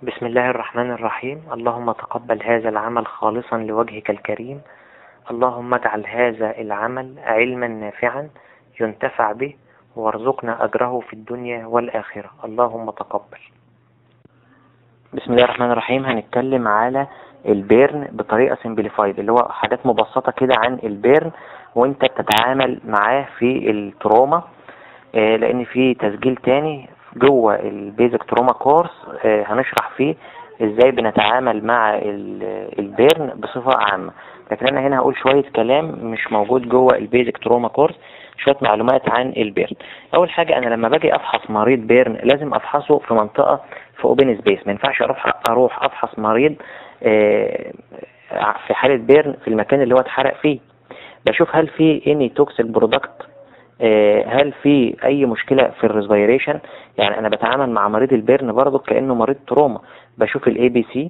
بسم الله الرحمن الرحيم اللهم تقبل هذا العمل خالصا لوجهك الكريم اللهم اجعل هذا العمل علما نافعا ينتفع به وارزقنا أجره في الدنيا والآخرة اللهم تقبل بسم الله الرحمن الرحيم هنتكلم على البيرن بطريقة سمبليفايد اللي هو حاجات مبسطة كده عن البيرن وانت بتتعامل معاه في التروما آه، لان في تسجيل تاني جوه البيزك تروما كورس آه، هنشرح فيه ازاي بنتعامل مع ال- البيرن بصفة عامة لكن انا هنا هقول شوية كلام مش موجود جوه البيزك تروما كورس شوية معلومات عن البيرن اول حاجة انا لما باجي افحص مريض بيرن لازم افحصه في منطقة في اوبن سبيس ما ينفعش اروح اروح افحص مريض آه، في حالة بيرن في المكان اللي هو اتحرق فيه بشوف هل في اني توكسيك برودكت هل في اي مشكلة في الريسبيريشن يعني انا بتعامل مع مريض البيرن برضه كأنه مريض تروما بشوف الاي بي سي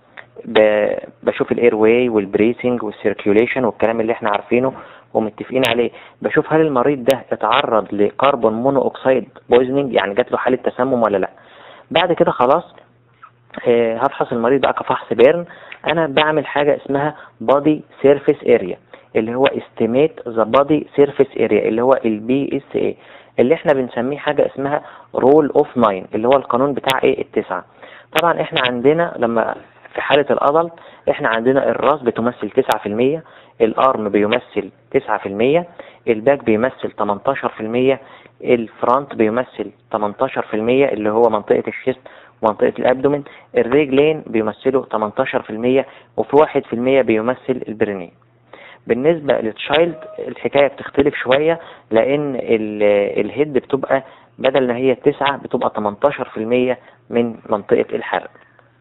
بشوف الاير واي والبريسنج والسيركيوليشن والكلام اللي احنا عارفينه ومتفقين عليه بشوف هل المريض ده اتعرض لكربون مونو اوكسيد بويزنينج يعني جات له حالة تسمم ولا لا بعد كده خلاص آه، هفحص المريض بقى كفحص بيرن انا بعمل حاجة اسمها بادي سيرفيس اريا اللي هو استيميت ذا بادي سيرفيس اريا اللي هو البي اس اي اللي احنا بنسميه حاجة اسمها رول اوف 9 اللي هو القانون بتاع ايه التسعة طبعا احنا عندنا لما في حالة الادلت احنا عندنا الراس بتمثل 9% الارم بيمثل 9% الباك بيمثل 18% الفرونت بيمثل 18% اللي هو منطقة الشيست ومنطقة الابدومين الرجلين بيمثلوا 18% وفي 1% بيمثل البرينين بالنسبة للتشايلد الحكاية بتختلف شوية لأن ال- الهيد بتبقى بدل ما هي تسعة بتبقى 18% من منطقة الحرق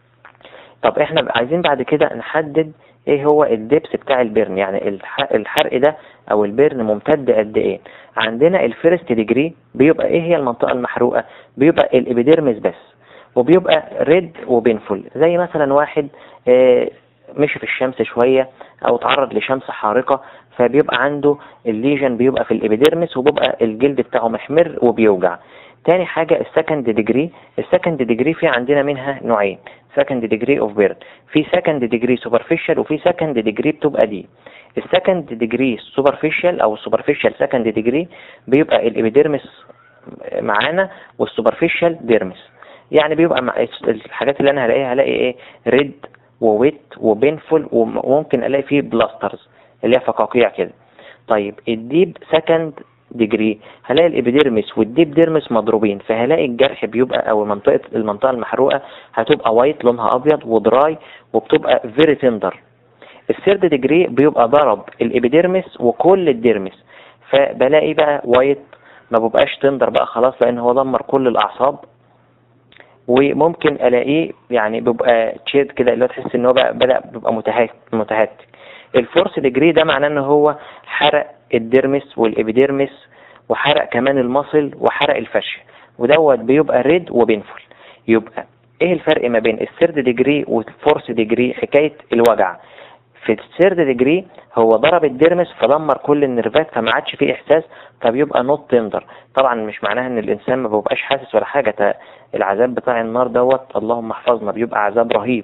طب احنا بقى عايزين بعد كده نحدد ايه هو الدبس بتاع البرن يعني الح- الحرق ده او البرن ممتد قد ايه عندنا الفيرست ديجري بيبقى ايه هي المنطقة المحروقة بيبقى الابيديرمس بس وبيبقى ريد وبينفول زي مثلا واحد آه، مشي في الشمس شوية او تعرض لشمس حارقة فبيبقى عنده الليجن بيبقى في الابيديرمس وبيبقى الجلد بتاعه محمر وبيوجع تاني حاجة السكند ديجري السكند ديجري في عندنا منها نوعين سكند ديجري اوف بيرن في سكند ديجري سوبرفيشال وفي سكند ديجري بتبقى دي السكند ديجري سوبرفيشال او السوبرفيشال سكند ديجري بيبقى الابيديرمس معانا والسوبرفيشال ديرمس يعني بيبقى مع الحاجات اللي انا هلاقيها هلاقي ايه ريد وويت وبينفول وممكن الاقي فيه بلاسترز اللي هي فقاقيع كده طيب الديب سكند ديجري هلاقي الابيديرمس والديب ديرمس مضروبين فهلاقي الجرح بيبقى او منطقه المنطقه المحروقه هتبقى وايت لونها ابيض ودراي وبتبقى فيري تندر الثيرد ديجري بيبقى ضرب الابيديرمس وكل الديرمس فبلاقي بقى وايت ما بيبقاش تندر بقى خلاص لان هو دمر كل الاعصاب وممكن الاقيه يعني بيبقى تشيد كده اللي هو تحس ان هو بقى بدا بيبقى متهات متهتك الفورس ديجري ده معناه ان هو حرق الديرمس والابيديرمس وحرق كمان المصل وحرق الفشل ودوت بيبقى ريد وبينفول يبقى ايه الفرق ما بين الثيرد ديجري والفورس ديجري حكايه الوجع في الثيرد ديجري هو ضرب الديرمس فدمر كل النرفات فما عادش فيه احساس فبيبقى نوت تندر طبعا مش معناها ان الانسان ما بيبقاش حاسس ولا حاجه تا- العذاب بتاع النار دوت اللهم احفظنا بيبقى عذاب رهيب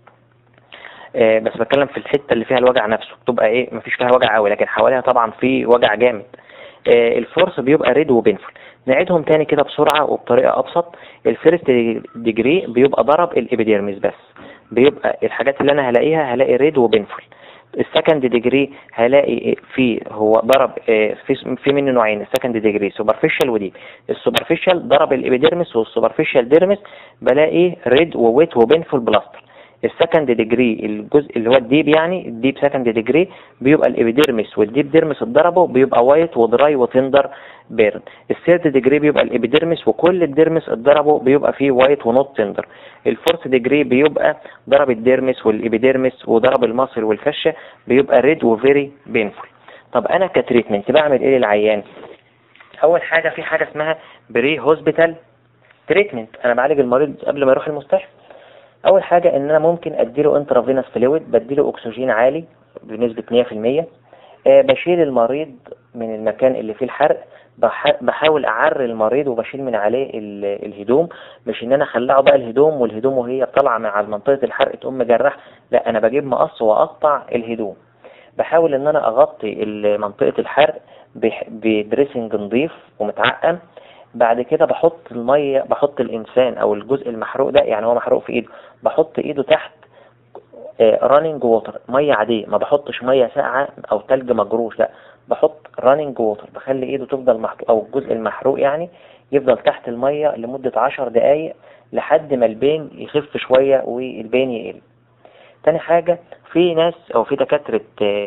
آه، بس بتكلم في الحته اللي فيها الوجع نفسه بتبقى ايه مفيش فيها وجع قوي لكن حواليها طبعا في وجع جامد آه، الفورس بيبقى ريد وبينفول نعيدهم تاني كده بسرعه وبطريقه ابسط الفيرست ديجري بيبقى ضرب الابيديرمس بس بيبقى الحاجات اللي انا هلاقيها هلاقي ريد وبينفول السكند ديجري هلاقي في هو ضرب آه، في في منه نوعين السكند ديجري سوبرفيشال وديب السوبرفيشال ضرب الابيديرمس والسوبرفيشال ديرمس بلاقي ريد وويت وبينفول بلاستر السكند ديجري الجزء اللي هو الديب يعني الديب سكند ديجري بيبقى الابيديرمس والديب ديرمس اتضربوا بيبقى وايت ودراي وتندر بيرن الثيرد ديجري بيبقى الابيديرمس وكل الديرمس اتضربوا بيبقى فيه وايت ونوت تندر الفورث ديجري بيبقى ضرب الديرمس والابيديرمس وضرب المصل والفشه بيبقى ريد وفيري بينفول طب انا كتريتمنت بعمل ايه للعيان اول حاجه في حاجه اسمها بري هوسبيتال تريتمنت انا بعالج المريض قبل ما يروح المستشفى اول حاجه ان انا ممكن اديله انترافينوس فلويد بديله اكسجين عالي بنسبه 100% آه بشيل المريض من المكان اللي فيه الحرق بحاول اعري المريض وبشيل من عليه الهدوم مش ان انا اخلعه بقى الهدوم والهدوم وهي طالعه مع منطقه الحرق تقوم مجرح لا انا بجيب مقص واقطع الهدوم بحاول ان انا اغطي منطقه الحرق بدريسنج نظيف ومتعقم بعد كده بحط المية بحط الإنسان أو الجزء المحروق ده يعني هو محروق في إيده بحط إيده تحت رانينج ووتر مية عادية ما بحطش مية ساقعة أو تلج مجروش لا بحط رانينج ووتر بخلي إيده تفضل محروق أو الجزء المحروق يعني يفضل تحت المية لمدة عشر دقايق لحد ما البين يخف شوية والبين يقل تاني حاجة في ناس أو في دكاترة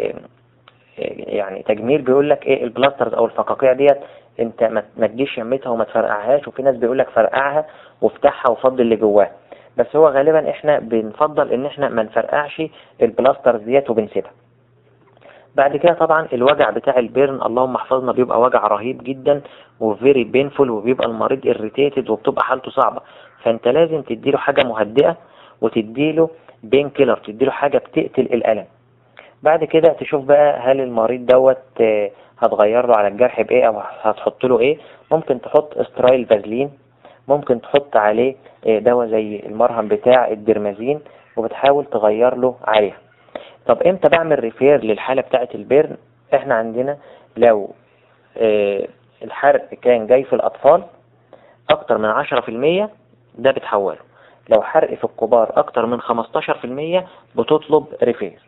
يعني تجميل بيقول لك ايه البلاسترز او الفقاقيع ديت انت ما تجيش يمتها وما تفرقعهاش وفي ناس بيقول لك فرقعها وافتحها وفضل اللي جواها بس هو غالبا احنا بنفضل ان احنا ما نفرقعش البلاسترز ديت وبنسيبها بعد كده طبعا الوجع بتاع البيرن اللهم احفظنا بيبقى وجع رهيب جدا وفيري بينفول وبيبقى المريض اريتيتد وبتبقى حالته صعبة فانت لازم تديله حاجة مهدئة وتديله بين كيلر تديله حاجة بتقتل الألم بعد كده تشوف بقى هل المريض دوت آه، هتغير له على الجرح بايه او هتحط له ايه ممكن تحط استرايل فازلين ممكن تحط عليه آه، دواء زي المرهم بتاع الدرمازين وبتحاول تغير له عليها طب امتى بعمل ريفير للحالة بتاعة البرن احنا عندنا لو اه الحرق كان جاي في الاطفال اكتر من عشرة في المية ده بتحوله لو حرق في الكبار اكتر من خمستاشر في المية بتطلب ريفير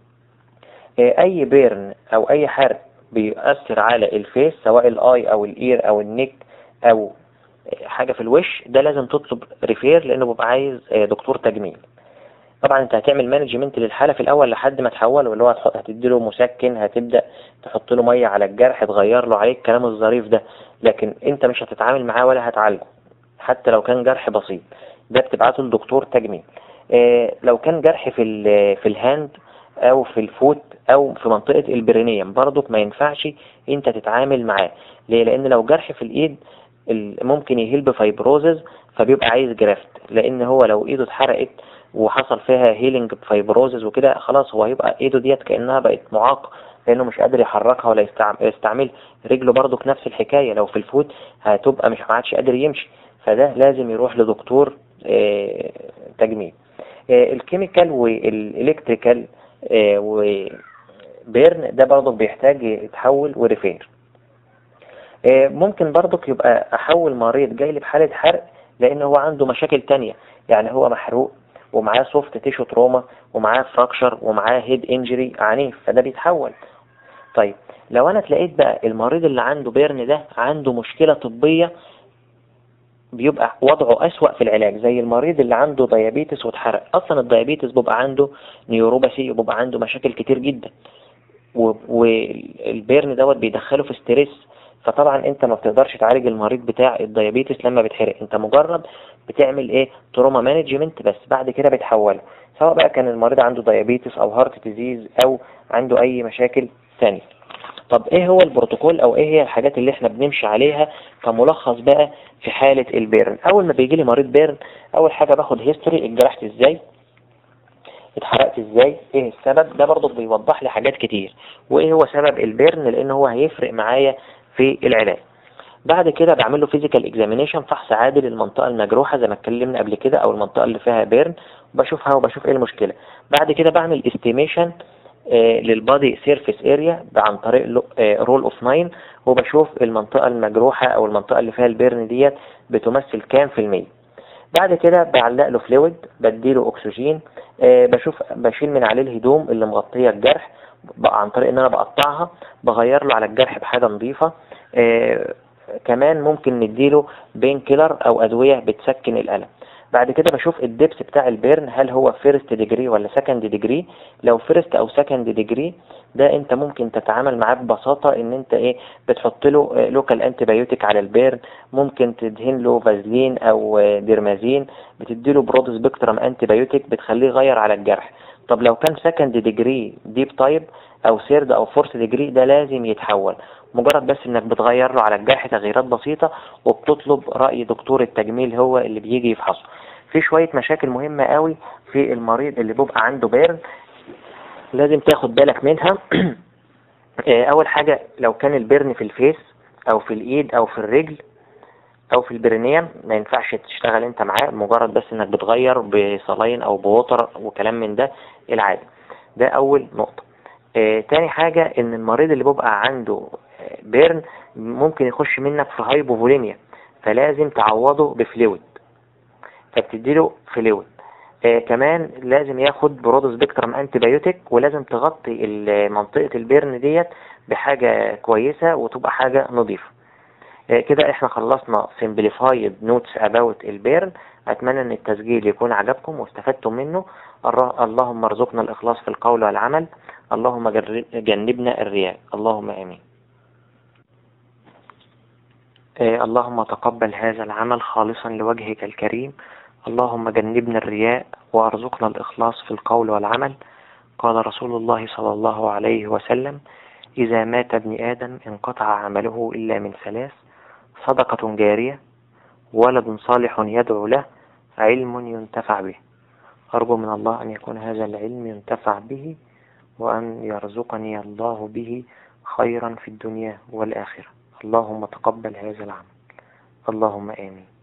اه اي بيرن او اي حرق بيؤثر على الفيس سواء الاي او الاير او النك او حاجة في الوش ده لازم تطلب ريفير لانه بيبقى عايز اه دكتور تجميل طبعا انت هتعمل مانجمنت للحالة في الاول لحد ما تحوله اللي هو هتدي له مسكن هتبدأ تحط له مية على الجرح تغير له عليه الكلام الظريف ده لكن انت مش هتتعامل معاه ولا هتعالجه حتى لو كان جرح بسيط ده بتبعته لدكتور تجميل اه لو كان جرح في في الهاند او في الفوت او في منطقة البرينيوم برضك ما ينفعش انت تتعامل معاه ليه لان لو جرح في الايد ممكن يهيل بفايبروزز فبيبقى عايز جرافت لان هو لو ايده اتحرقت وحصل فيها هيلينج بفايبروزز وكده خلاص هو هيبقى ايده ديت كأنها بقت معاق لانه مش قادر يحركها ولا يستعمل رجله برضه نفس الحكاية لو في الفوت هتبقى مش ما عادش قادر يمشي فده لازم يروح لدكتور اه تجميل اه الكيميكال والالكتريكال اه وبيرن ده برضه بيحتاج يتحول وريفير ممكن برضك يبقى احول مريض جاي لي بحالة حرق لان هو عنده مشاكل تانية يعني هو محروق ومعاه سوفت تيشو تروما ومعاه فراكشر ومعاه هيد انجري عنيف فده بيتحول طيب لو انا تلاقيت بقى المريض اللي عنده بيرن ده عنده مشكلة طبية بيبقى وضعه أسوأ في العلاج زي المريض اللي عنده ديابيتس واتحرق أصلا الديابيتس بيبقى عنده نيوروباثي وبيبقى عنده مشاكل كتير جدا والبيرن دوت بيدخله في ستريس فطبعا انت ما بتقدرش تعالج المريض بتاع الديابيتس لما بيتحرق انت مجرد بتعمل ايه تروما مانجمنت بس بعد كده بتحوله سواء بقى كان المريض عنده ديابيتس او هارت ديزيز او عنده اي مشاكل ثانيه طب ايه هو البروتوكول او ايه هي الحاجات اللي احنا بنمشي عليها كملخص بقى في حالة البيرن اول ما بيجي لي مريض بيرن اول حاجة باخد هيستوري اتجرحت ازاي اتحرقت ازاي ايه السبب ده برضه بيوضح لي حاجات كتير وايه هو سبب البيرن لان هو هيفرق معايا في العلاج بعد كده بعمل له فيزيكال اكزامينيشن فحص عادي للمنطقه المجروحه زي ما اتكلمنا قبل كده او المنطقه اللي فيها بيرن بشوفها وبشوف ايه المشكله بعد كده بعمل استيميشن للبادي سيرفيس اريا عن طريق رول اوف 9 وبشوف المنطقه المجروحه او المنطقه اللي فيها البيرن ديت بتمثل كام في المية بعد كده بعلق له فلويد بديله اكسجين آه بشوف بشيل من عليه الهدوم اللي مغطيه الجرح عن طريق ان انا بقطعها بغير له على الجرح بحاجه نظيفه آه كمان ممكن نديله بين كيلر او ادويه بتسكن الالم بعد كده بشوف الدبس بتاع البيرن هل هو فيرست ديجري ولا سكند ديجري لو فيرست او سكند ديجري ده انت ممكن تتعامل معاه ببساطة ان انت ايه بتحط له لوكال انتي بايوتيك على البيرن ممكن تدهن له فازلين او ديرمازين بتدي له برود سبيكترم انتي بايوتيك بتخليه يغير على الجرح طب لو كان سكند ديجري ديب تايب او سيرد او فورث ديجري ده لازم يتحول مجرد بس انك بتغير له على الجرح تغييرات بسيطة وبتطلب رأي دكتور التجميل هو اللي بيجي يفحصه في شوية مشاكل مهمة قوي في المريض اللي بيبقى عنده بيرن لازم تاخد بالك منها اول حاجة لو كان البيرن في الفيس او في الايد او في الرجل او في البرينيوم ما ينفعش تشتغل انت معاه مجرد بس انك بتغير بصلاين او بوتر وكلام من ده العادي ده اول نقطة اه تاني حاجة ان المريض اللي بيبقى عنده بيرن ممكن يخش منك في هايبوفوليميا فلازم تعوضه بفلويد فبتديله فلويد آه كمان لازم ياخد برود سبيكترم انتي بايوتيك ولازم تغطي منطقة البيرن ديت بحاجة كويسة وتبقى حاجة نظيفة آه كده احنا خلصنا simplified notes about البيرن اتمنى ان التسجيل يكون عجبكم واستفدتم منه اللهم ارزقنا الاخلاص في القول والعمل اللهم جنبنا الرياء اللهم امين آه اللهم تقبل هذا العمل خالصا لوجهك الكريم اللهم جنبنا الرياء وارزقنا الإخلاص في القول والعمل قال رسول الله صلى الله عليه وسلم إذا مات ابن آدم انقطع عمله إلا من ثلاث صدقة جارية ولد صالح يدعو له علم ينتفع به أرجو من الله أن يكون هذا العلم ينتفع به وأن يرزقني الله به خيرا في الدنيا والآخرة اللهم تقبل هذا العمل اللهم آمين